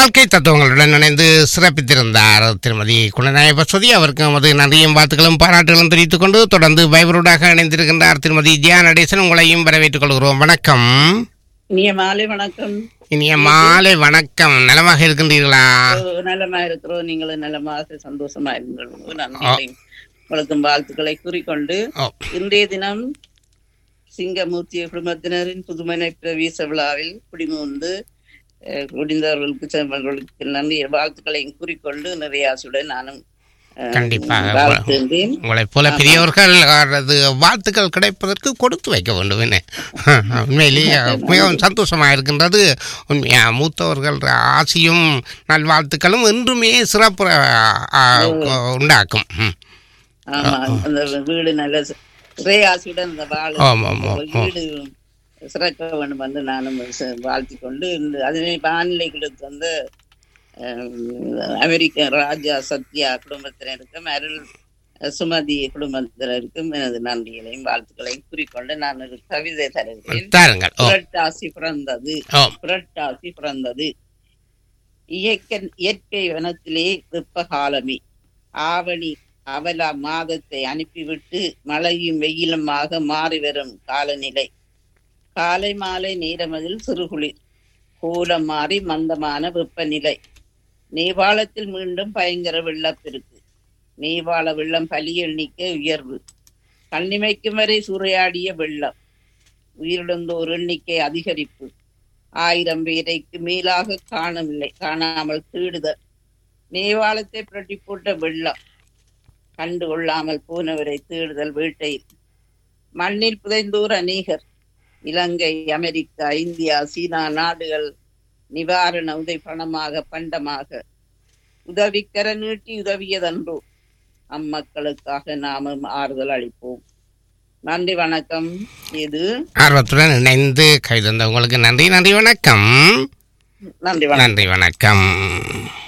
வாழ்க்கை தத்துவங்களுடன் இணைந்து சிறப்பித்திருந்தார் திருமதி குணநாய பசுதி அவருக்கு நமது நன்றியும் வாழ்த்துக்களும் பாராட்டுகளும் தெரிவித்துக் கொண்டு தொடர்ந்து வைபரோடாக இணைந்திருக்கின்றார் திருமதி ஜியா நடேசன் உங்களையும் வரவேற்றுக் கொள்கிறோம் வணக்கம் இனிய மாலை வணக்கம் இனிய மாலை வணக்கம் நலமாக இருக்கின்றீர்களா ஓ, நலமா இருக்கிறோம் நீங்களும் நலமாக சந்தோஷமா இருங்கள் நன்றி உங்களுக்கும் வாழ்த்துக்களை கூறிக்கொண்டு ஓ இன்றைய தினம் சிங்கமூர்த்தி குடும்பத்தினரின் புதுமனை பிரவேச விழாவில் குடிமுந்து அஹ், குடிந்தவர்களுக்கு செல்வர்களுக்கு நன்றி வாழ்த்துக்களையும் கூறிக்கொண்டு நிறைய ஆசையுடன் நானும் அஹ், கண்டிப்பாக. வாழ்த்துகின்றேன் உங்களைப் போல பெரியவர்கள் அது வாழ்த்துக்கள் கிடைப்பதற்கு கொடுத்து வைக்க வேண்டும் என்ன உண்மையிலேயே மிகவும் சந்தோஷமாக இருக்கின்றது உண்மையா மூத்தவர்கள் ஆசையும் நல்வாழ்த்துக்களும் என்றுமே சிறப்பு ஆ, உண்டாக்கும் ம். ஆமா அந்த வீடு நல்ல ச- நிறைய ஆசையுடன் அந்த வாழ ஆமாம், ஆமாம், ஆமாம். வீடு சிறக்க வேண்டும் என்று நானும் ச- வாழ்த்திக் கொண்டு இந்த அதனை வானிலைகளுக்கு வந்து அஹ், அமெரிக்க ராஜா சத்யா குடும்பத்தினருக்கும் அருள் சுமதி குடும்பத்தினருக்கும் எனது நன்றிகளையும் வாழ்த்துக்களையும் கூறிக்கொண்டு நான் ஒரு கவிதை தருகிறேன் தாருங்கள் ஓ புரட்டாசி பிறந்தது ஓ புரட்டாசி பிறந்தது இயற்கை இயற்கை வனத்திலே வெப்ப காலமே ஆவணி அவலா மாதத்தை அனுப்பிவிட்டு மழையும் வெயிலுமாக மாறி வரும் காலநிலை காலை மாலை நேரமதில் சிறுகுளிர் கோலம் மாறி மந்தமான வெப்பநிலை நேபாளத்தில் மீண்டும் பயங்கர வெள்ளப்பெருக்கு நேபாள வெள்ளம் பலி எண்ணிக்கை உயர்வு கண்ணிமைக்கும் வரை சூறையாடிய வெள்ளம் உயிரிழந்தோர் எண்ணிக்கை அதிகரிப்பு ஆயிரம் பேரைக்கு மேலாக காணவில்லை காணாமல் தேடுதல் நேபாளத்தை புரட்டி போட்ட வெள்ளம் கண்டு கொள்ளாமல் போனவரை தேடுதல் வேட்டையில் மண்ணில் புதைந்தோர் அநேகர் இலங்கை அமெரிக்கா இந்தியா சீனா நாடுகள் நிவாரண உதவி பணமாக பண்டமாக உதவிக்கர நீட்டி உதவியதன்றோ அம்மக்களுக்காக நாமும் ஆறுதல் அளிப்போம் நன்றி வணக்கம் இது ஆர்வத்துடன் இணைந்து கைதந்த உங்களுக்கு நன்றி நன்றி வணக்கம் நன்றி வணக்கம் நன்றி வணக்கம்